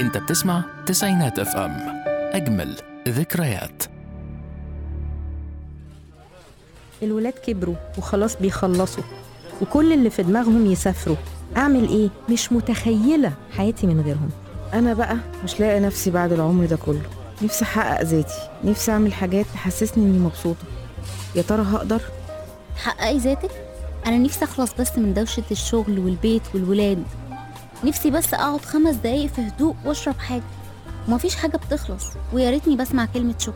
انت بتسمع تسعينات اف ام اجمل ذكريات الولاد كبروا وخلاص بيخلصوا وكل اللي في دماغهم يسافروا أعمل إيه؟ مش متخيلة حياتي من غيرهم أنا بقى مش لاقي نفسي بعد العمر ده كله نفسي أحقق ذاتي نفسي أعمل حاجات تحسسني إني مبسوطة يا ترى هقدر؟ تحققي ذاتك انا نفسي اخلص بس من دوشه الشغل والبيت والولاد نفسي بس اقعد خمس دقايق في هدوء واشرب حاجه ومفيش حاجه بتخلص ويا ريتني بسمع كلمه شكر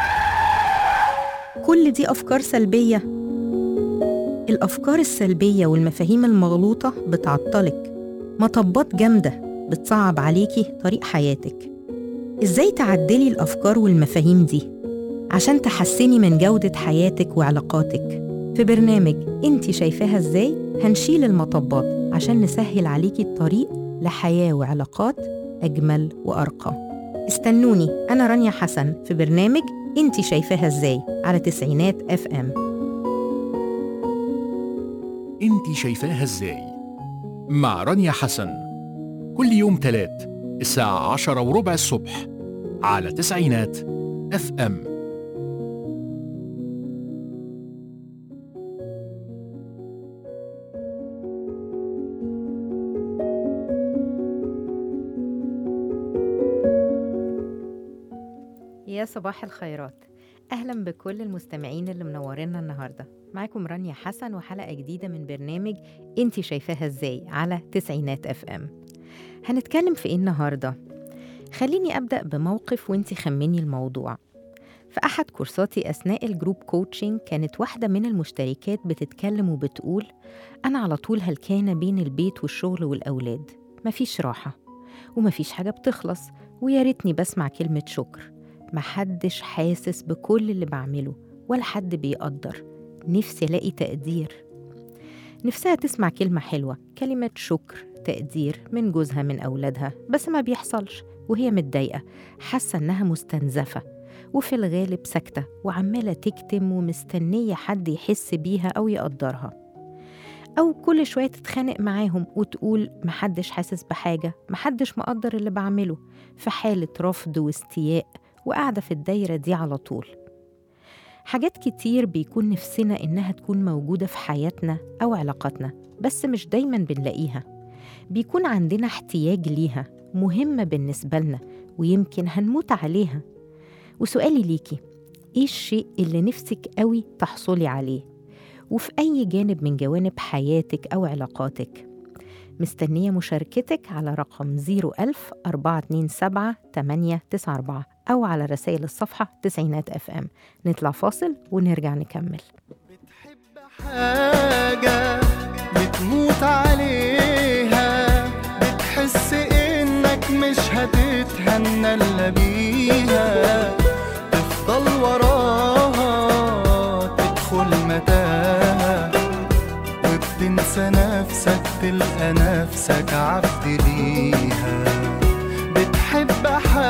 كل دي أفكار سلبية الأفكار السلبية والمفاهيم المغلوطة بتعطلك مطبات جامدة بتصعب عليكي طريق حياتك إزاي تعدلي الأفكار والمفاهيم دي عشان تحسني من جودة حياتك وعلاقاتك في برنامج انت شايفاها ازاي هنشيل المطبات عشان نسهل عليكي الطريق لحياة وعلاقات أجمل وأرقى استنوني أنا رانيا حسن في برنامج انت شايفاها ازاي على تسعينات اف ام انت شايفاها ازاي مع رانيا حسن كل يوم تلات الساعة عشرة وربع الصبح على تسعينات اف ام يا صباح الخيرات اهلا بكل المستمعين اللي منورينا النهارده معاكم رانيا حسن وحلقه جديده من برنامج انت شايفاها ازاي على تسعينات اف ام هنتكلم في ايه النهارده خليني ابدا بموقف وانت خمني الموضوع في احد كورساتي اثناء الجروب كوتشنج كانت واحده من المشتركات بتتكلم وبتقول انا على طول هلكانه بين البيت والشغل والاولاد مفيش راحه ومفيش حاجه بتخلص ويا ريتني بسمع كلمه شكر محدش حاسس بكل اللي بعمله ولا حد بيقدر نفسي الاقي تقدير نفسها تسمع كلمة حلوة كلمة شكر تقدير من جوزها من أولادها بس ما بيحصلش وهي متضايقة حاسة إنها مستنزفة وفي الغالب ساكتة وعمالة تكتم ومستنية حد يحس بيها أو يقدرها أو كل شوية تتخانق معاهم وتقول محدش حاسس بحاجة محدش مقدر اللي بعمله في حالة رفض واستياء وقاعدة في الدايرة دي على طول حاجات كتير بيكون نفسنا إنها تكون موجودة في حياتنا أو علاقاتنا بس مش دايما بنلاقيها بيكون عندنا احتياج ليها مهمة بالنسبة لنا ويمكن هنموت عليها وسؤالي ليكي إيه الشيء اللي نفسك قوي تحصلي عليه وفي أي جانب من جوانب حياتك أو علاقاتك مستنية مشاركتك على رقم 01000 427 894 أو على رسائل الصفحة تسعينات اف ام نطلع فاصل ونرجع نكمل حاجة بتموت عليها بتحس انك مش هتتهنى الا بيها تفضل وراها تدخل متاهة وبتنسى نفسك تلقى نفسك عبد ليها بتحب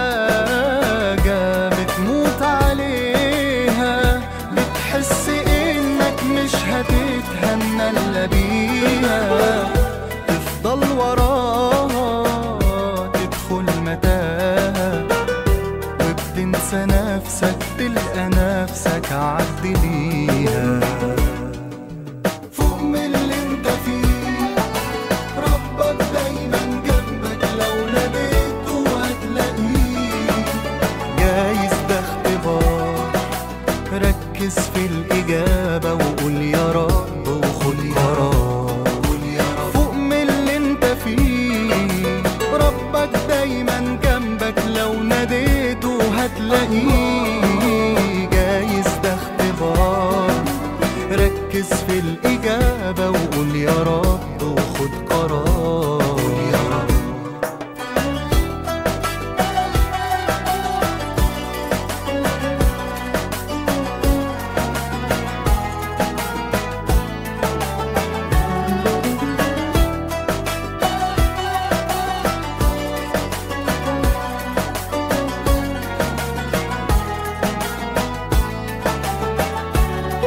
حاجة بتموت عليها بتحس انك مش هتتهنى الا بيها تفضل وراها تدخل متاهة وبتنسى نفسك تلقى نفسك عبد ليها فوق من اللي انت فيه ربك دايما جنبك لو ناديته هتلاقيه جايز ده اختبار ركز في الإجابة وقول يا رب وخد قرار فوق من اللي انت فيه ربك دايما جنبك لو ناديته هتلاقيه جايز ده اختبار ركز في الإجابة وقول يا رب وخد قرار يا رب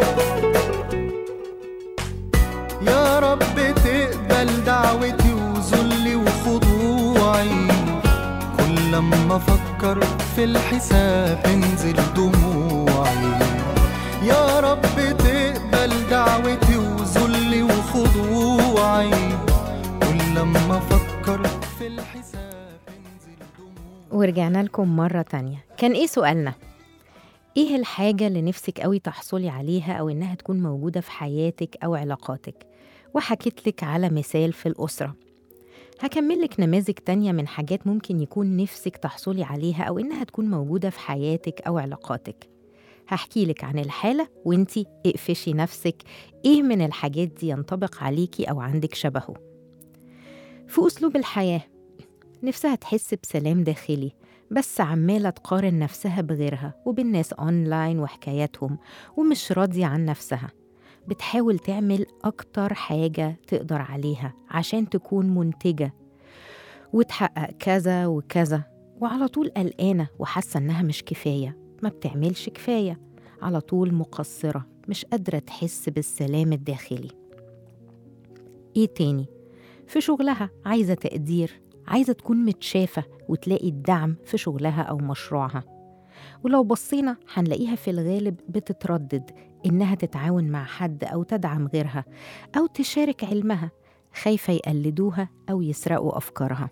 يا رب تقبل دعوتي لما افكر في الحساب تنزل دموعي يا رب تقبل دعوتي وذلي وخضوعي كل لما افكر في الحساب تنزل دموعي ورجعنا لكم مرة تانية كان إيه سؤالنا؟ إيه الحاجة اللي نفسك قوي تحصلي عليها أو إنها تكون موجودة في حياتك أو علاقاتك؟ وحكيت لك على مثال في الأسرة هكمل لك نماذج تانية من حاجات ممكن يكون نفسك تحصلي عليها أو إنها تكون موجودة في حياتك أو علاقاتك هحكي لك عن الحالة وانتي اقفشي نفسك ايه من الحاجات دي ينطبق عليكي أو عندك شبهه في أسلوب الحياة نفسها تحس بسلام داخلي بس عمالة تقارن نفسها بغيرها وبالناس أونلاين وحكاياتهم ومش راضية عن نفسها بتحاول تعمل أكتر حاجة تقدر عليها عشان تكون منتجة وتحقق كذا وكذا وعلى طول قلقانة وحاسة إنها مش كفاية ما بتعملش كفاية على طول مقصرة مش قادرة تحس بالسلام الداخلي إيه تاني؟ في شغلها عايزة تقدير عايزة تكون متشافة وتلاقي الدعم في شغلها أو مشروعها ولو بصينا هنلاقيها في الغالب بتتردد إنها تتعاون مع حد أو تدعم غيرها أو تشارك علمها خايفة يقلدوها أو يسرقوا أفكارها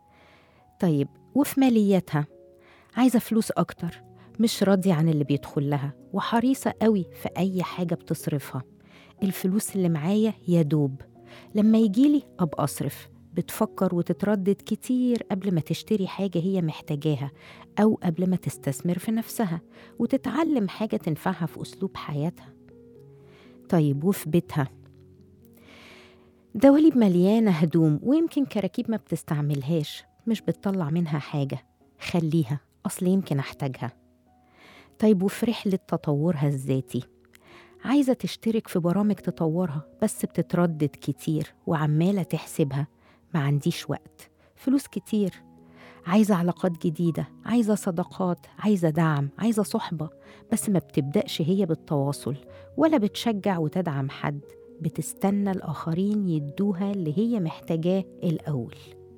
طيب وفي مالياتها عايزة فلوس أكتر مش راضية عن اللي بيدخل لها وحريصة قوي في أي حاجة بتصرفها الفلوس اللي معايا يا دوب لما يجيلي أبقى أصرف بتفكر وتتردد كتير قبل ما تشتري حاجة هي محتاجاها أو قبل ما تستثمر في نفسها وتتعلم حاجة تنفعها في أسلوب حياتها طيب وفي بيتها دواليب مليانة هدوم ويمكن كراكيب ما بتستعملهاش مش بتطلع منها حاجة خليها أصل يمكن أحتاجها طيب وفي رحلة تطورها الذاتي عايزة تشترك في برامج تطورها بس بتتردد كتير وعمالة تحسبها ما عنديش وقت فلوس كتير عايزة علاقات جديدة عايزة صداقات عايزة دعم عايزة صحبة بس ما بتبدأش هي بالتواصل ولا بتشجع وتدعم حد بتستنى الآخرين يدوها اللي هي محتاجاه الأول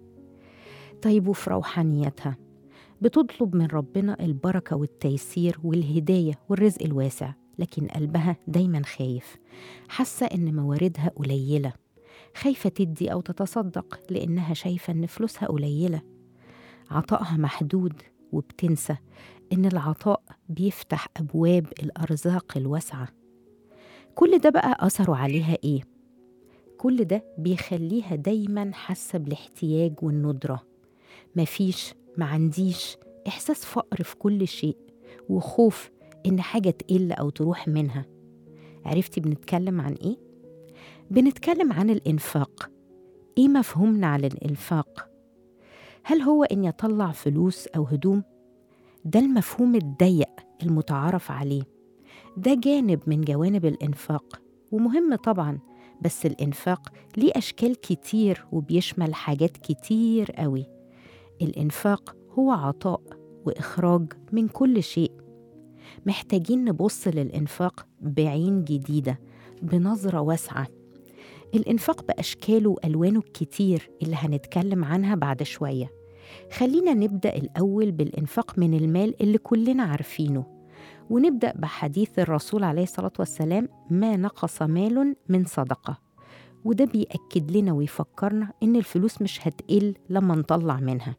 طيب وفي روحانيتها بتطلب من ربنا البركة والتيسير والهداية والرزق الواسع لكن قلبها دايما خايف حاسة إن مواردها قليلة خايفة تدي أو تتصدق لأنها شايفة إن فلوسها قليلة عطائها محدود وبتنسى إن العطاء بيفتح أبواب الأرزاق الواسعة كل ده بقى أثره عليها إيه؟ كل ده بيخليها دايما حاسة بالاحتياج والندرة مفيش ما عنديش إحساس فقر في كل شيء وخوف إن حاجة تقل أو تروح منها عرفتي بنتكلم عن إيه؟ بنتكلم عن الإنفاق إيه مفهومنا عن الإنفاق؟ هل هو إني أطلع فلوس أو هدوم؟ ده المفهوم الضيق المتعارف عليه ده جانب من جوانب الإنفاق ومهم طبعا بس الإنفاق ليه أشكال كتير وبيشمل حاجات كتير قوي الإنفاق هو عطاء وإخراج من كل شيء محتاجين نبص للإنفاق بعين جديدة بنظرة واسعة الإنفاق بأشكاله وألوانه الكتير اللي هنتكلم عنها بعد شوية خلينا نبدأ الأول بالإنفاق من المال اللي كلنا عارفينه ونبدأ بحديث الرسول عليه الصلاة والسلام ما نقص مال من صدقة وده بيأكد لنا ويفكرنا إن الفلوس مش هتقل لما نطلع منها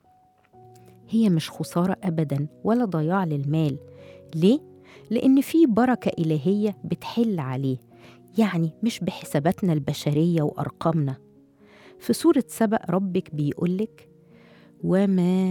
هي مش خسارة أبدا ولا ضياع للمال ليه؟ لأن في بركة إلهية بتحل عليه يعني مش بحساباتنا البشرية وأرقامنا في سورة سبأ ربك بيقولك وما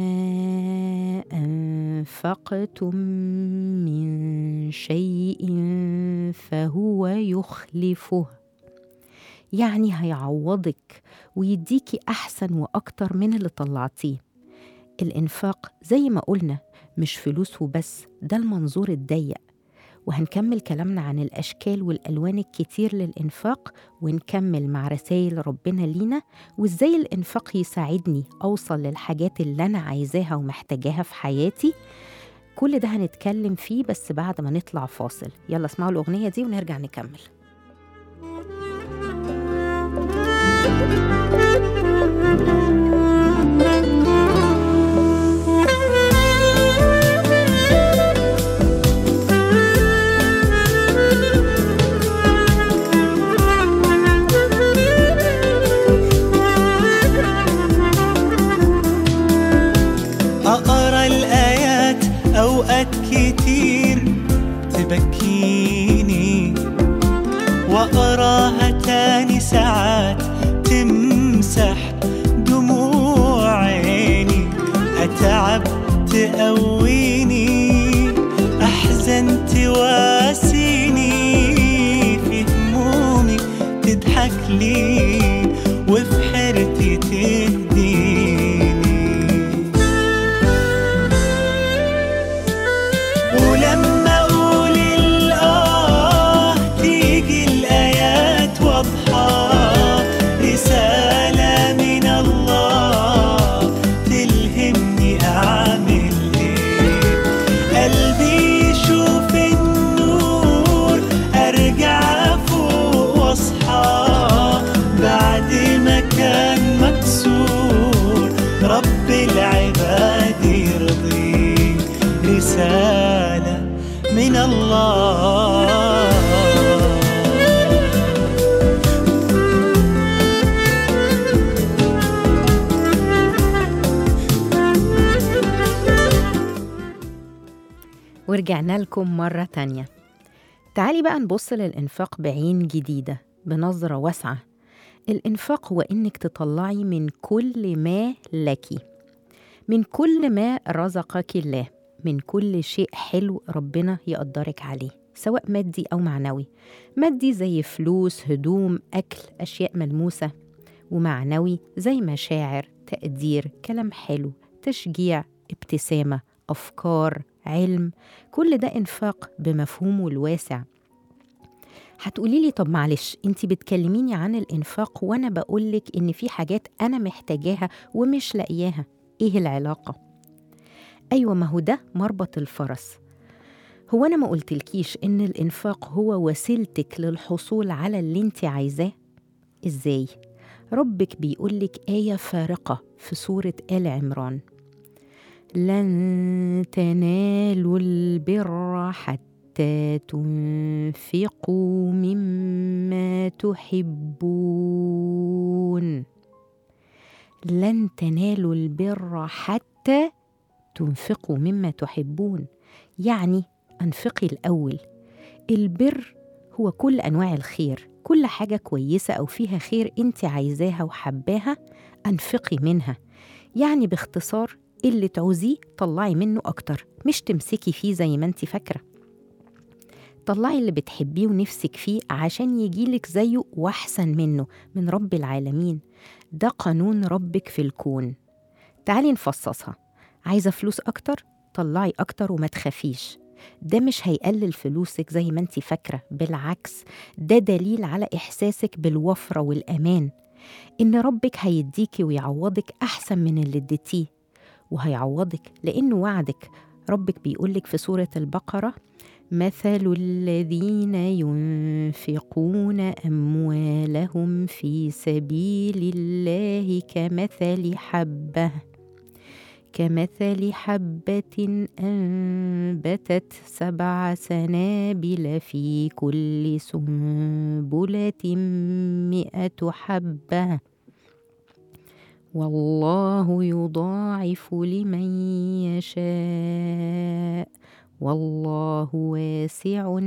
أنفقتم من شيء فهو يخلفه يعني هيعوضك ويديكي أحسن وأكتر من اللي طلعتيه الإنفاق زي ما قلنا مش فلوس وبس ده المنظور الضيق وهنكمل كلامنا عن الأشكال والألوان الكتير للإنفاق ونكمل مع رسائل ربنا لينا وإزاي الإنفاق يساعدني أوصل للحاجات اللي أنا عايزاها ومحتاجاها في حياتي كل ده هنتكلم فيه بس بعد ما نطلع فاصل يلا اسمعوا الأغنية دي ونرجع نكمل تقويني أحزن تواسيني في همومي تضحك لي وفي حيرتي تهديني ولما اقول الاه تيجي الايات واضحه رساله من الله تلهمني اعمل ايه قلبي يشوف النور ارجع فوق واصحى بعد ما كان مكسور رب العباد يرضيه رسالة من الله ورجعنا لكم مرة تانية تعالي بقى نبص للإنفاق بعين جديدة بنظرة واسعة الإنفاق هو إنك تطلعي من كل ما لك من كل ما رزقك الله من كل شيء حلو ربنا يقدرك عليه سواء مادي أو معنوي مادي زي فلوس هدوم أكل أشياء ملموسة ومعنوي زي مشاعر تقدير كلام حلو تشجيع ابتسامة أفكار علم كل ده إنفاق بمفهومه الواسع هتقولي لي طب معلش انت بتكلميني عن الإنفاق وأنا بقولك إن في حاجات أنا محتاجاها ومش لاقياها إيه العلاقة؟ أيوة ما هو ده مربط الفرس هو أنا ما قلتلكيش إن الإنفاق هو وسيلتك للحصول على اللي انت عايزاه؟ إزاي؟ ربك بيقولك آية فارقة في سورة آل عمران لن تنالوا البر حتى تنفقوا مما تحبون لن تنالوا البر حتى تنفقوا مما تحبون يعني انفقي الاول البر هو كل انواع الخير كل حاجه كويسه او فيها خير انت عايزاها وحباها انفقي منها يعني باختصار اللي تعوزيه طلعي منه أكتر مش تمسكي فيه زي ما انت فاكرة طلعي اللي بتحبيه ونفسك فيه عشان يجيلك زيه وأحسن منه من رب العالمين ده قانون ربك في الكون تعالي نفصصها عايزة فلوس أكتر طلعي أكتر وما تخافيش ده مش هيقلل فلوسك زي ما انت فاكرة بالعكس ده دليل على إحساسك بالوفرة والأمان إن ربك هيديكي ويعوضك أحسن من اللي اديتيه وهيعوضك لأنه وعدك ربك بيقولك في سورة البقرة مثل الذين ينفقون أموالهم في سبيل الله كمثل حبة كمثل حبة أنبتت سبع سنابل في كل سنبلة مئة حبة والله يضاعف لمن يشاء والله واسع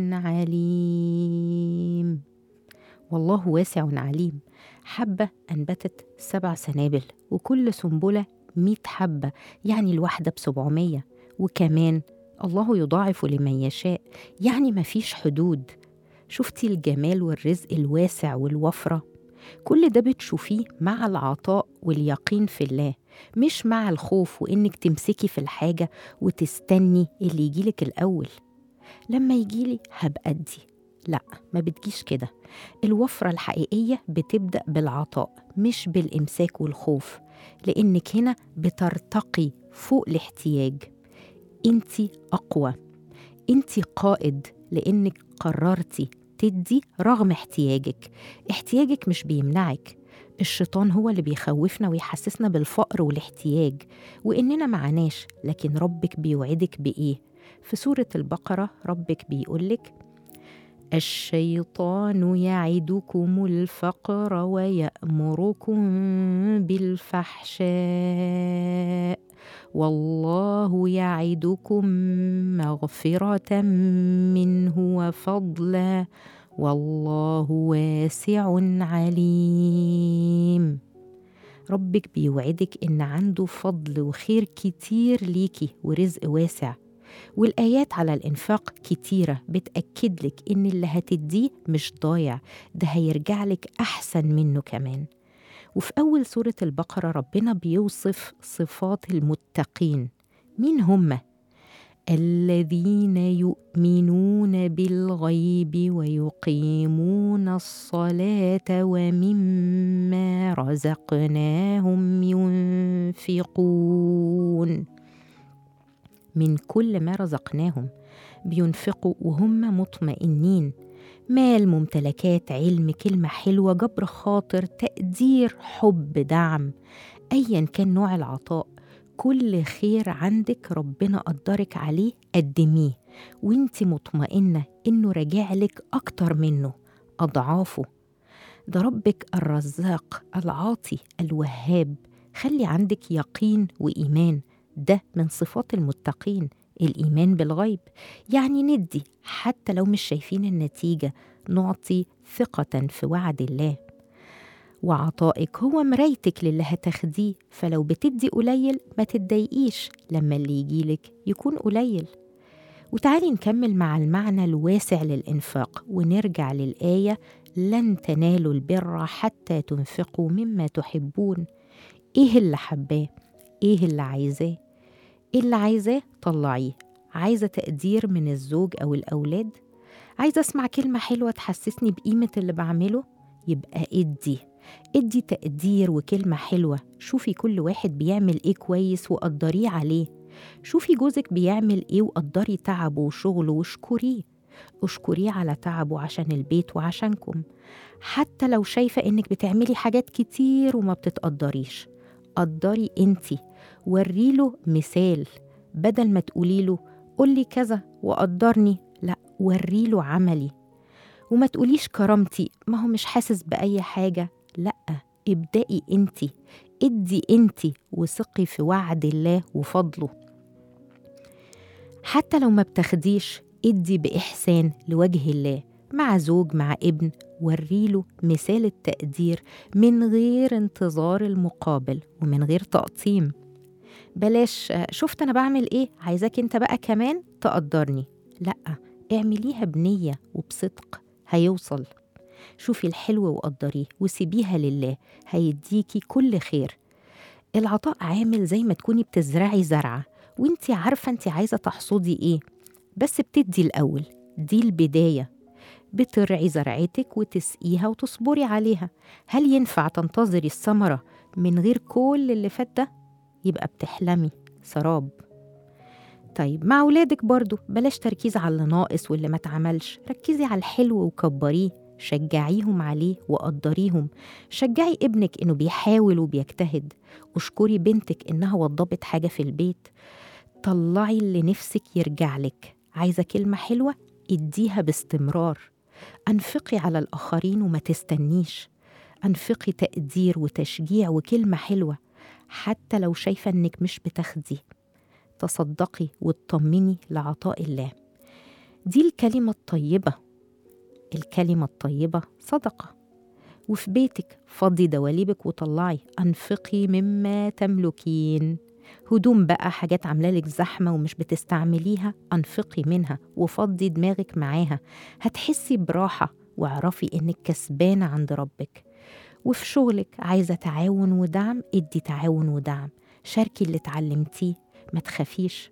عليم والله واسع عليم حبة أنبتت سبع سنابل وكل سنبلة مئة حبة يعني الواحدة بسبعمية وكمان الله يضاعف لمن يشاء يعني مفيش حدود شفتي الجمال والرزق الواسع والوفرة كل ده بتشوفيه مع العطاء واليقين في الله مش مع الخوف وإنك تمسكي في الحاجة وتستني اللي يجيلك الأول لما يجيلي هبقى أدي لا ما بتجيش كده الوفرة الحقيقية بتبدأ بالعطاء مش بالإمساك والخوف لأنك هنا بترتقي فوق الاحتياج انت أقوى انت قائد لأنك قررتي تدي رغم احتياجك احتياجك مش بيمنعك الشيطان هو اللي بيخوفنا ويحسسنا بالفقر والاحتياج وإننا معناش لكن ربك بيوعدك بإيه في سورة البقرة ربك بيقولك الشيطان يعدكم الفقر ويأمركم بالفحشاء والله يعدكم مغفرة منه وفضلا والله واسع عليم ربك بيوعدك إن عنده فضل وخير كتير ليكي ورزق واسع والآيات على الإنفاق كتيرة بتأكد لك إن اللي هتديه مش ضايع ده هيرجع لك أحسن منه كمان وفي أول سورة البقرة ربنا بيوصف صفات المتقين مين هم؟ الذين يؤمنون بالغيب ويقيمون الصلاة ومما رزقناهم ينفقون من كل ما رزقناهم بينفقوا وهم مطمئنين مال ممتلكات علم كلمة حلوة جبر خاطر تقدير حب دعم أيا كان نوع العطاء كل خير عندك ربنا قدرك عليه قدميه وانت مطمئنة انه راجعلك اكتر منه اضعافه ده ربك الرزاق العاطي الوهاب خلي عندك يقين وايمان ده من صفات المتقين الايمان بالغيب يعني ندي حتى لو مش شايفين النتيجه نعطي ثقه في وعد الله وعطائك هو مرايتك للي هتاخديه فلو بتدي قليل ما تتضايقيش لما اللي يجيلك يكون قليل وتعالي نكمل مع المعنى الواسع للإنفاق ونرجع للآية لن تنالوا البر حتى تنفقوا مما تحبون إيه اللي حباه؟ إيه اللي عايزاه؟ إيه اللي عايزاه؟ طلعيه عايزة تقدير من الزوج أو الأولاد؟ عايزة أسمع كلمة حلوة تحسسني بقيمة اللي بعمله؟ يبقى ادي ادي تقدير وكلمة حلوة شوفي كل واحد بيعمل ايه كويس وقدريه عليه شوفي جوزك بيعمل ايه وقدري تعبه وشغله واشكريه اشكريه على تعبه عشان البيت وعشانكم حتى لو شايفة انك بتعملي حاجات كتير وما بتتقدريش قدري انتي وريله مثال بدل ما تقوليله قولي كذا وقدرني لا وريله عملي وما تقوليش كرامتي ما هو مش حاسس بأي حاجة لأ ابدأي انتي ادي انتي وثقي في وعد الله وفضله حتى لو ما بتاخديش ادي بإحسان لوجه الله مع زوج مع ابن وريله مثال التقدير من غير انتظار المقابل ومن غير تقطيم بلاش شفت انا بعمل ايه عايزاك انت بقى كمان تقدرني لا اعمليها بنية وبصدق هيوصل شوفي الحلو وقدريه وسيبيها لله هيديكي كل خير العطاء عامل زي ما تكوني بتزرعي زرعة وانتي عارفة انتي عايزة تحصدي ايه بس بتدي الأول دي البداية بترعي زرعتك وتسقيها وتصبري عليها هل ينفع تنتظري الثمرة من غير كل اللي فات ده؟ يبقى بتحلمي سراب طيب مع ولادك برضو بلاش تركيز على اللي ناقص واللي ما اتعملش ركزي على الحلو وكبريه شجعيهم عليه وقدريهم شجعي ابنك انه بيحاول وبيجتهد اشكري بنتك انها وضبت حاجة في البيت طلعي اللي نفسك يرجعلك عايزة كلمة حلوة اديها باستمرار أنفقي على الآخرين وما تستنيش أنفقي تقدير وتشجيع وكلمة حلوة حتى لو شايفة إنك مش بتاخدي تصدقي وتطمني لعطاء الله دي الكلمة الطيبة الكلمة الطيبة صدقة وفي بيتك فضي دواليبك وطلعي أنفقي مما تملكين هدوم بقى حاجات عاملة لك زحمة ومش بتستعمليها أنفقي منها وفضي دماغك معاها هتحسي براحة واعرفي إنك كسبانة عند ربك وفي شغلك عايزة تعاون ودعم ادي تعاون ودعم شاركي اللي اتعلمتيه ما تخافيش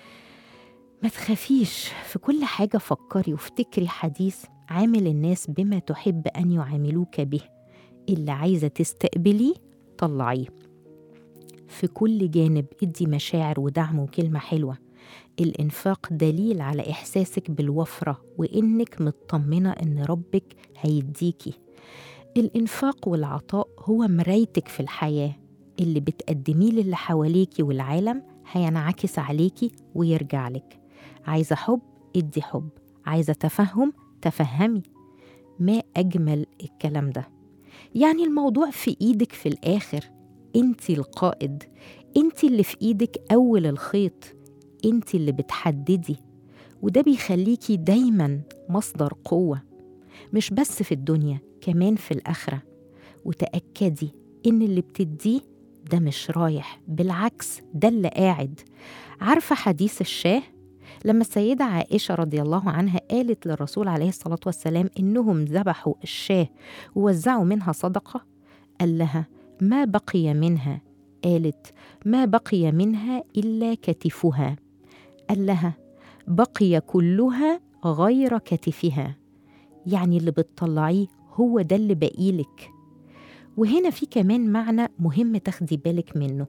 ما تخافيش في كل حاجة فكري وافتكري حديث عامل الناس بما تحب أن يعاملوك به اللي عايزة تستقبليه طلعيه في كل جانب ادي مشاعر ودعم وكلمة حلوة الإنفاق دليل على إحساسك بالوفرة وإنك مطمنة إن ربك هيديكي الإنفاق والعطاء هو مرايتك في الحياة اللي بتقدميه للي حواليكي والعالم هينعكس عليكي ويرجع لك عايزة حب ادي حب عايزة تفهم تفهمي ما أجمل الكلام ده يعني الموضوع في إيدك في الآخر انت القائد انت اللي في ايدك اول الخيط انت اللي بتحددي وده بيخليكي دايما مصدر قوه مش بس في الدنيا كمان في الاخره وتاكدي إن اللي بتديه ده مش رايح بالعكس ده اللي قاعد عارفة حديث الشاه لما السيدة عائشة رضي الله عنها قالت للرسول عليه الصلاة والسلام إنهم ذبحوا الشاه ووزعوا منها صدقة قال لها ما بقي منها قالت ما بقي منها إلا كتفها قال لها بقي كلها غير كتفها يعني اللي بتطلعيه هو ده اللي بقيلك وهنا في كمان معنى مهم تاخدي بالك منه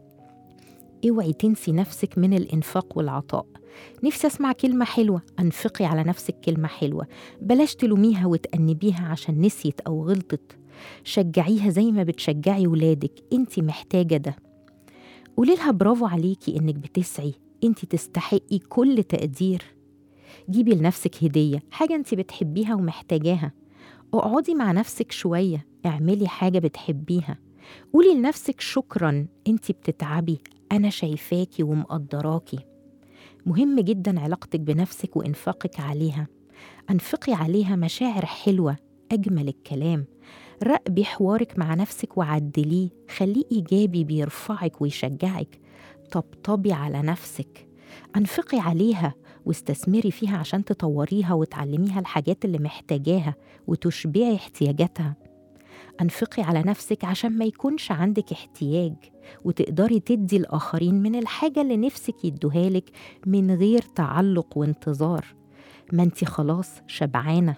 اوعي تنسي نفسك من الانفاق والعطاء نفسي اسمع كلمة حلوة انفقي على نفسك كلمة حلوة بلاش تلوميها وتأنبيها عشان نسيت أو غلطت شجعيها زي ما بتشجعي ولادك انت محتاجة ده قولي لها برافو عليكي انك بتسعي انت تستحقي كل تقدير جيبي لنفسك هدية حاجة انت بتحبيها ومحتاجاها اقعدي مع نفسك شوية اعملي حاجة بتحبيها قولي لنفسك شكرا انت بتتعبي انا شايفاكي ومقدراكي مهم جدا علاقتك بنفسك وانفاقك عليها انفقي عليها مشاعر حلوة اجمل الكلام راقبي حوارك مع نفسك وعدليه خليه ايجابي بيرفعك ويشجعك طبطبي على نفسك انفقي عليها واستثمري فيها عشان تطوريها وتعلميها الحاجات اللي محتاجاها وتشبعي احتياجاتها انفقي على نفسك عشان ما يكونش عندك احتياج وتقدري تدي الآخرين من الحاجة اللي نفسك يدوهالك من غير تعلق وانتظار ما انت خلاص شبعانة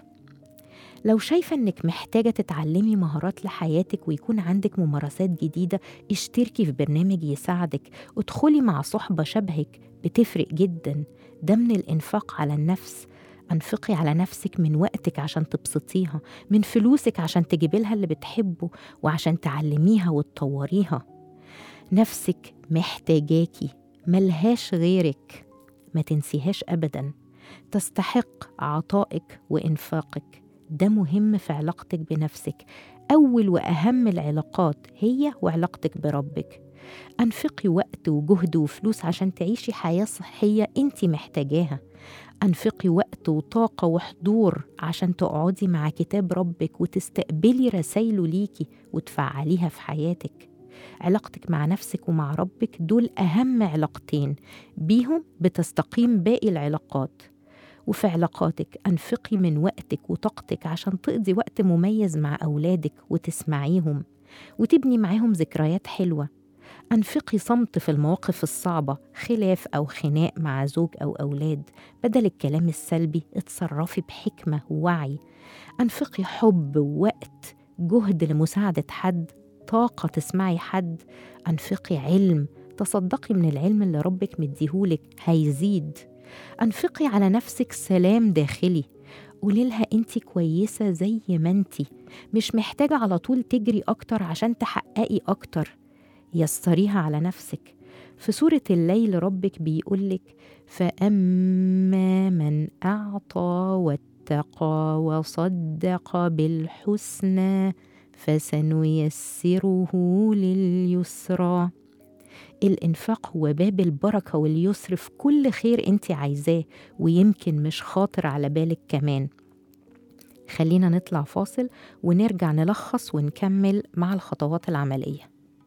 لو شايفة انك محتاجة تتعلمي مهارات لحياتك ويكون عندك ممارسات جديدة اشتركي في برنامج يساعدك ادخلي مع صحبة شبهك بتفرق جدا ده من الإنفاق على النفس أنفقي على نفسك من وقتك عشان تبسطيها من فلوسك عشان تجيبي لها اللي بتحبه وعشان تعلميها وتطوريها نفسك محتاجاكي ملهاش غيرك ما تنسيهاش أبدا تستحق عطائك وإنفاقك ده مهم في علاقتك بنفسك أول وأهم العلاقات هي وعلاقتك بربك أنفقي وقت وجهد وفلوس عشان تعيشي حياة صحية أنت محتاجاها أنفقي وقت وطاقة وحضور عشان تقعدي مع كتاب ربك وتستقبلي رسايله ليكي وتفعليها في حياتك علاقتك مع نفسك ومع ربك دول أهم علاقتين بيهم بتستقيم باقي العلاقات وفي علاقاتك أنفقي من وقتك وطاقتك عشان تقضي وقت مميز مع أولادك وتسمعيهم وتبني معاهم ذكريات حلوة أنفقي صمت في المواقف الصعبة خلاف أو خناق مع زوج أو أولاد بدل الكلام السلبي اتصرفي بحكمة ووعي أنفقي حب ووقت جهد لمساعدة حد طاقة تسمعي حد أنفقي علم تصدقي من العلم اللي ربك مديهولك هيزيد أنفقي على نفسك سلام داخلي قولي لها انت كويسة زي ما انت مش محتاجة على طول تجري أكتر عشان تحققي أكتر يسريها على نفسك في سورة الليل ربك بيقولك فأما من أعطى واتقى وصدق بالحسنى فسنيسره لليسرى الإنفاق هو باب البركة واليسر في كل خير أنت عايزاه ويمكن مش خاطر على بالك كمان خلينا نطلع فاصل ونرجع نلخص ونكمل مع الخطوات العملية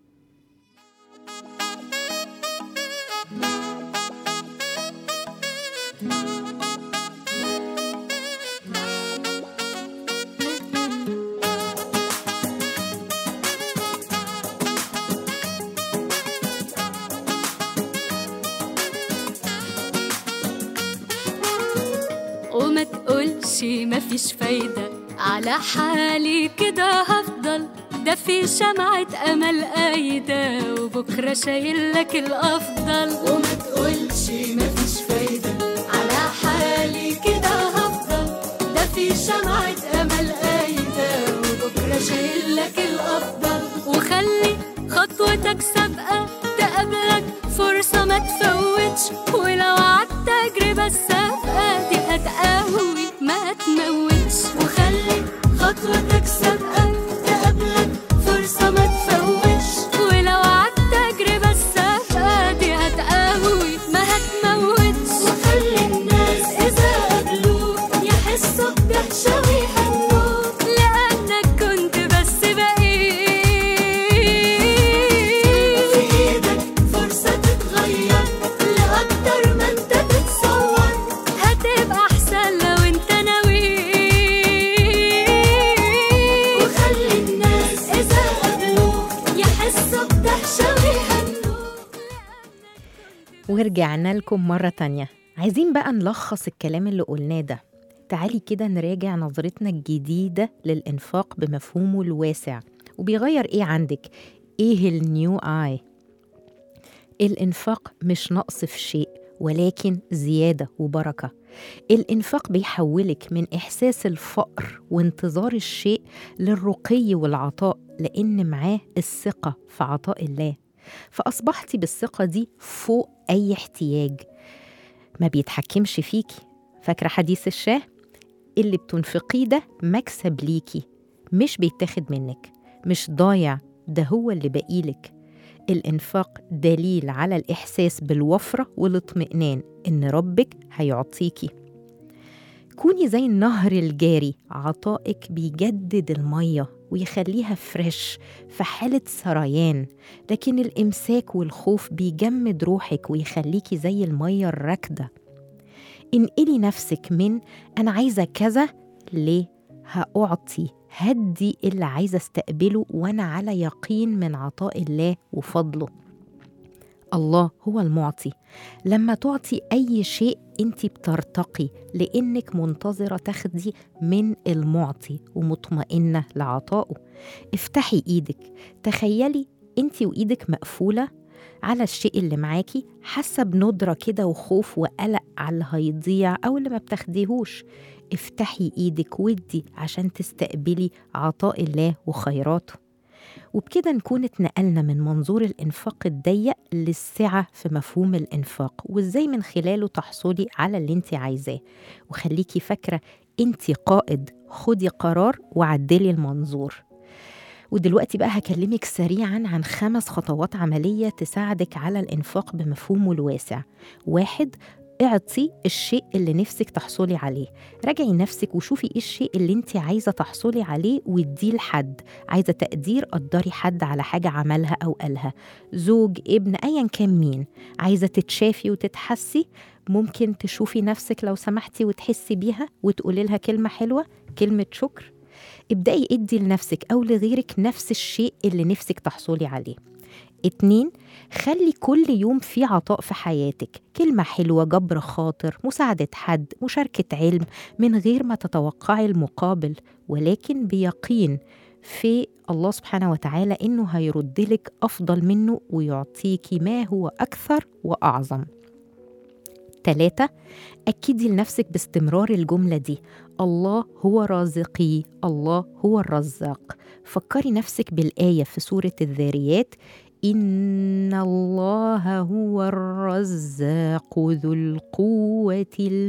وما تقولش مفيش فايدة على حالي كده هفضل ده في شمعة أمل قايدة وبكرة شايل لك الأفضل وما تقولش مفيش فايدة على حالي كده هفضل ده في شمعة أمل قايدة وبكرة شايل لك الأفضل وخلي خطوتك سابقة تقابلك فرصة ما تفوتش ولو عدت تجربة السابقة دي هتقوي ما تموتش وخلي خطوتك سابقة تقابلك فرصة ما تفوتش ولو عدت تجربة السابقة دي هتقوي ما هتموتش وخلي الناس إذا قابلوك يحسوا بدهشة ويهنوك لأنك كنت بس بقيت ورجعنا لكم مرة تانية عايزين بقى نلخص الكلام اللي قلناه ده تعالي كده نراجع نظرتنا الجديدة للإنفاق بمفهومه الواسع وبيغير إيه عندك؟ إيه النيو آي؟ الإنفاق مش نقص في شيء ولكن زيادة وبركة الإنفاق بيحولك من إحساس الفقر وانتظار الشيء للرقي والعطاء لأن معاه الثقة في عطاء الله فأصبحتي بالثقة دي فوق أي احتياج ما بيتحكمش فيكي فاكرة حديث الشاه اللي بتنفقيه ده مكسب ليكي مش بيتاخد منك مش ضايع ده هو اللي بقيلك الإنفاق دليل على الإحساس بالوفرة والاطمئنان إن ربك هيعطيكي كوني زي النهر الجاري عطائك بيجدد المية ويخليها فريش في حالة سريان لكن الإمساك والخوف بيجمد روحك ويخليكي زي المية الراكدة انقلي نفسك من أنا عايزة كذا ليه هأعطي هدي اللي عايزة استقبله وأنا على يقين من عطاء الله وفضله الله هو المعطي لما تعطي أي شيء أنت بترتقي لأنك منتظرة تاخدي من المعطي ومطمئنة لعطائه افتحي إيدك تخيلي أنت وإيدك مقفولة على الشيء اللي معاكي حاسة بندرة كده وخوف وقلق على اللي هيضيع أو اللي ما بتاخديهوش افتحي إيدك ودي عشان تستقبلي عطاء الله وخيراته وبكده نكون اتنقلنا من منظور الإنفاق الضيق للسعة في مفهوم الإنفاق وإزاي من خلاله تحصلي على اللي انت عايزاه وخليكي فاكرة انت قائد خدي قرار وعدلي المنظور ودلوقتي بقى هكلمك سريعا عن خمس خطوات عملية تساعدك على الإنفاق بمفهومه الواسع واحد اعطي الشيء اللي نفسك تحصلي عليه راجعي نفسك وشوفي ايه الشيء اللي انت عايزه تحصلي عليه واديه لحد عايزه تقدير قدري حد على حاجه عملها او قالها زوج ابن ايا كان مين عايزه تتشافي وتتحسي ممكن تشوفي نفسك لو سمحتي وتحسي بيها وتقولي لها كلمه حلوه كلمه شكر ابدأي ادي لنفسك أو لغيرك نفس الشيء اللي نفسك تحصلي عليه اتنين خلي كل يوم في عطاء في حياتك كلمة حلوة جبر خاطر مساعدة حد مشاركة علم من غير ما تتوقعي المقابل ولكن بيقين في الله سبحانه وتعالى إنه هيردلك أفضل منه ويعطيكي ما هو أكثر وأعظم تلاتة أكدي لنفسك باستمرار الجملة دي الله هو رازقي الله هو الرزاق فكري نفسك بالآية في سورة الذاريات إن الله هو الرزاق ذو القوة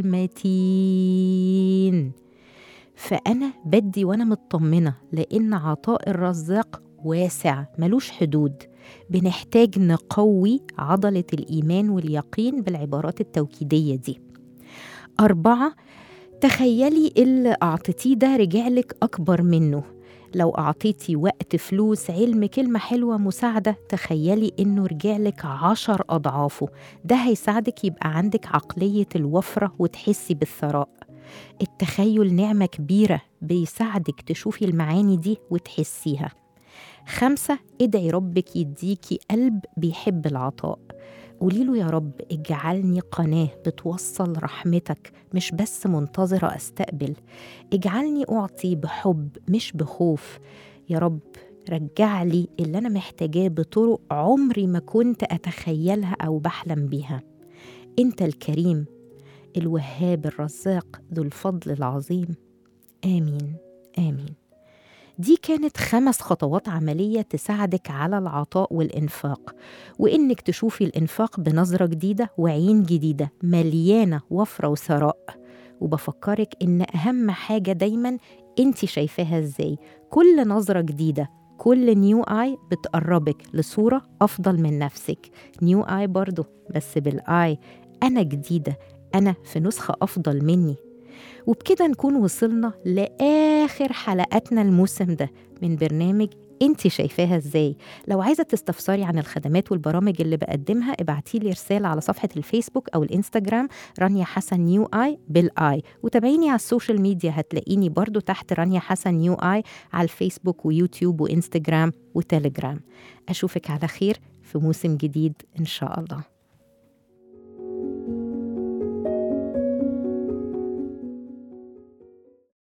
المتين فأنا بدي وأنا مطمنة لأن عطاء الرزاق واسع ملوش حدود بنحتاج نقوي عضلة الإيمان واليقين بالعبارات التوكيدية دي أربعة تخيلي اللي أعطيتيه ده رجعلك أكبر منه لو أعطيتي وقت فلوس علم كلمة حلوة مساعدة تخيلي إنه رجعلك عشر أضعافه ده هيساعدك يبقى عندك عقلية الوفرة وتحسي بالثراء التخيل نعمة كبيرة بيساعدك تشوفي المعاني دي وتحسيها خمسة ادعي ربك يديكي قلب بيحب العطاء قولي له يا رب اجعلني قناة بتوصل رحمتك مش بس منتظرة استقبل اجعلني أعطي بحب مش بخوف يا رب رجع لي اللي أنا محتاجاه بطرق عمري ما كنت أتخيلها أو بحلم بيها أنت الكريم الوهاب الرزاق ذو الفضل العظيم آمين آمين دي كانت خمس خطوات عملية تساعدك على العطاء والإنفاق وإنك تشوفي الإنفاق بنظرة جديدة وعين جديدة مليانة وفرة وثراء وبفكرك إن أهم حاجة دايما أنت شايفاها إزاي كل نظرة جديدة كل نيو آي بتقربك لصورة أفضل من نفسك نيو آي برضو بس بالآي أنا جديدة أنا في نسخة أفضل مني وبكده نكون وصلنا لآخر حلقاتنا الموسم ده من برنامج انت شايفاها ازاي لو عايزه تستفسري عن الخدمات والبرامج اللي بقدمها ابعتي لي رساله على صفحه الفيسبوك او الانستجرام رانيا حسن نيو اي بالاي وتابعيني على السوشيال ميديا هتلاقيني برضو تحت رانيا حسن نيو اي على الفيسبوك ويوتيوب وانستجرام وتليجرام اشوفك على خير في موسم جديد ان شاء الله